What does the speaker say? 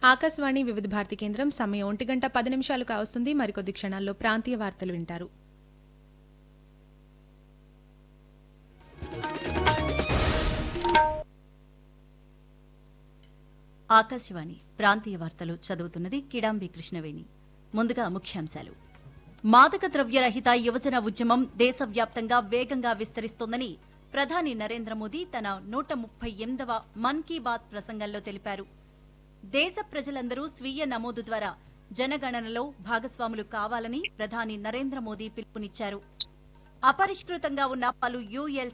ఆకాశవాణి వివిధ భారతి కేంద్రం సమయం ఒంటి గంట పది నిమిషాలు కావస్తుంది మరికొద్ది క్షణాల్లో ప్రాంతీయ వార్తలు వింటారు ఆకాశవాణి ప్రాంతీయ వార్తలు చదువుతున్నది కిడాంబి కృష్ణవేణి ముందుగా ముఖ్యాంశాలు మాదక ద్రవ్య రహిత యువజన ఉద్యమం దేశవ్యాప్తంగా వేగంగా విస్తరిస్తోందని ప్రధాని నరేంద్ర మోదీ తన నూట ముప్పై ఎనిమిదవ మన్ కీ బాత్ ప్రసంగంలో తెలిపారు దేశ ప్రజలందరూ స్వీయ నమోదు ద్వారా జనగణనలో భాగస్వాములు కావాలని ప్రధాని నరేంద్ర మోదీ పిలుపునిచ్చారు అపరిష్కృతంగా ఉన్న పలు యుఎల్